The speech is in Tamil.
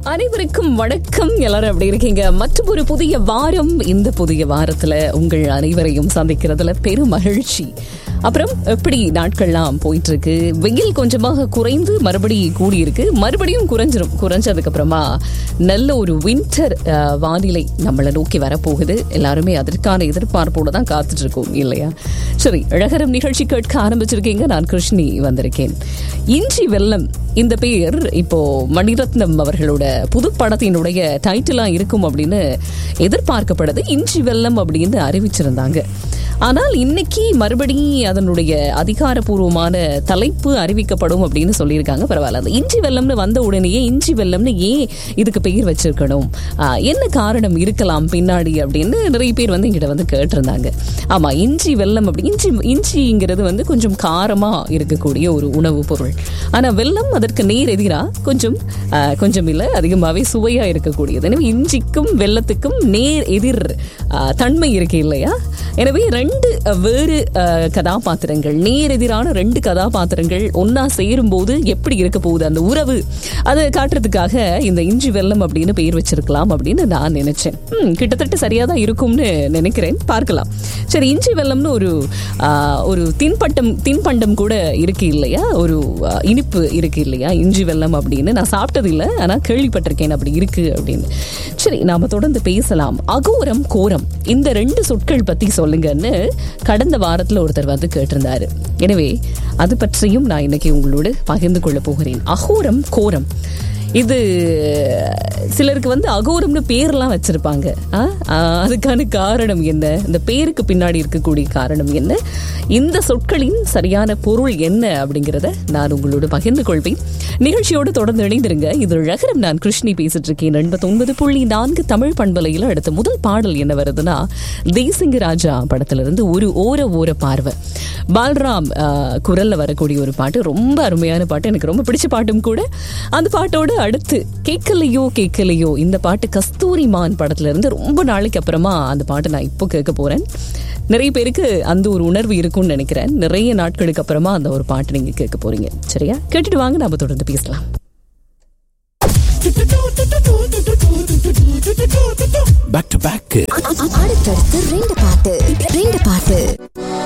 அனைவருக்கும் வணக்கம் எல்லாரும் எப்படி இருக்கீங்க மற்றும் ஒரு புதிய வாரம் இந்த புதிய வாரத்துல உங்கள் அனைவரையும் சந்திக்கிறதுல பெரும் மகிழ்ச்சி அப்புறம் எப்படி நாட்கள்லாம் போயிட்டு இருக்கு வெயில் கொஞ்சமாக குறைந்து மறுபடி கூடி இருக்கு மறுபடியும் குறைஞ்சிரும் குறைஞ்சதுக்கு அப்புறமா நல்ல ஒரு வின்டர் வானிலை நம்மளை நோக்கி வரப்போகுது எல்லாருமே அதற்கான எதிர்பார்ப்போடு தான் காத்துட்டு இருக்கோம் இல்லையா சரி அழகரம் நிகழ்ச்சி கேட்க ஆரம்பிச்சிருக்கீங்க நான் கிருஷ்ணி வந்திருக்கேன் இஞ்சி வெள்ளம் இந்த பேர் இப்போ மணிரத்னம் அவர்களோட புது படத்தினுடைய டைட்டிலா இருக்கும் அப்படின்னு எதிர்பார்க்கப்படுது இஞ்சி வெள்ளம் அப்படின்னு அறிவிச்சிருந்தாங்க ஆனால் இன்னைக்கு மறுபடி அதனுடைய அதிகாரப்பூர்வமான தலைப்பு அறிவிக்கப்படும் அப்படின்னு சொல்லியிருக்காங்க பரவாயில்ல அந்த இஞ்சி வெள்ளம்னு வந்த உடனேயே இஞ்சி வெள்ளம்னு ஏன் இதுக்கு பெயர் வச்சிருக்கணும் ஆஹ், என்ன காரணம் இருக்கலாம் பின்னாடி அப்படின்னு நிறைய பேர் வந்து எங்கிட்ட வந்து கேட்டிருந்தாங்க ஆமா இஞ்சி வெள்ளம் அப்படி இஞ்சி இஞ்சிங்கிறது வந்து கொஞ்சம் காரமா இருக்கக்கூடிய ஒரு உணவுப் பொருள் ஆனா வெள்ளம் அதற்கு நேர் எதிரா கொஞ்சம் ஆஹ், கொஞ்சம் இல்லை அதிகமாகவே சுவையா இருக்கக்கூடியது எனவே இஞ்சிக்கும் வெள்ளத்துக்கும் நேர் எதிர் ஆஹ், தன்மை இருக்கு இல்லையா எனவே ரெண்டு அஹ், வேறு அஹ், கதாபாத்திரங்கள் நேர் எதிரான ரெண்டு கதாபாத்திரங்கள் ஒன்னா சேரும்போது எப்படி இருக்க போகுது அந்த உறவு அதை காட்டுறதுக்காக இந்த இஞ்சி வெள்ளம் அப்படின்னு பெயர் வச்சிருக்கலாம் அப்படின்னு நான் நினைச்சேன் ம், கிட்டத்தட்ட சரியா தான் இருக்கும்னு நினைக்கிறேன் பார்க்கலாம் சரி இஞ்சி வெள்ளம்னு ஒரு ஆஹ், ஒரு தின்பட்டம் தின்பண்டம் கூட இருக்கு இல்லையா ஒரு ஆஹ், இனிப்பு இருக்கு இல்லையா இஞ்சி வெள்ளம் அப்படின்னு நான் சாப்பிட்டது இல்லை ஆனா கேள்விப்பட்டிருக்கேன் அப்படி இருக்கு அப்படின்னு சரி நாம தொடர்ந்து பேசலாம் அகோரம் கோரம் இந்த ரெண்டு சொற்கள் பத்தி சொல்லுங்கன்னு கடந்த வாரத்துல ஒருத்தர் வந்து கேட்டிருந்தாரு எனவே அது பற்றியும் நான் இன்னைக்கு உங்களோடு பகிர்ந்து கொள்ள போகிறேன் அகோரம் கோரம் இது சிலருக்கு வந்து அகோரம்னு பேர்லாம் வச்சிருப்பாங்க ஆ? ஆ, அதுக்கான காரணம் என்ன இந்த பேருக்கு பின்னாடி இருக்கக்கூடிய காரணம் என்ன இந்த சொற்களின் சரியான பொருள் என்ன அப்படிங்கிறத நான் உங்களோடு பகிர்ந்து கொள்வேன் நிகழ்ச்சியோடு தொடர்ந்து இணைந்திருங்க இது ரகரம் நான் கிருஷ்ணி பேசிட்டு இருக்கேன் எண்பத்தி ஒன்பது புள்ளி நான்கு தமிழ் பண்பலையில் அடுத்த முதல் பாடல் என்ன வருதுன்னா தேசிங்க ராஜா படத்திலிருந்து ஒரு ஓர ஓர பார்வை பால்ராம் ஆ, குரல்ல வரக்கூடிய ஒரு பாட்டு ரொம்ப அருமையான பாட்டு எனக்கு ரொம்ப பிடிச்ச பாட்டும் கூட அந்த பாட்டோட அடுத்து கேட்கலையோ கேட்கலையோ இந்த பாட்டு கஸ்தூரி மான் படத்துல இருந்து ரொம்ப நாளைக்கு அப்புறமா அந்த பாட்டை நான் இப்போ கேட்க போறேன் நிறைய பேருக்கு அந்த ஒரு உணர்வு இருக்கும்னு நினைக்கிறேன் நிறைய நாட்களுக்கு அப்புறமா அந்த ஒரு பாட்டு நீங்க கேட்க போறீங்க சரியா கேட்டுட்டு வாங்க நாம தொடர்ந்து பேசலாம் பேக் டு பேக் அடுத்தடுத்து ரெண்டு பாட்டு ரெண்டு பாட்டு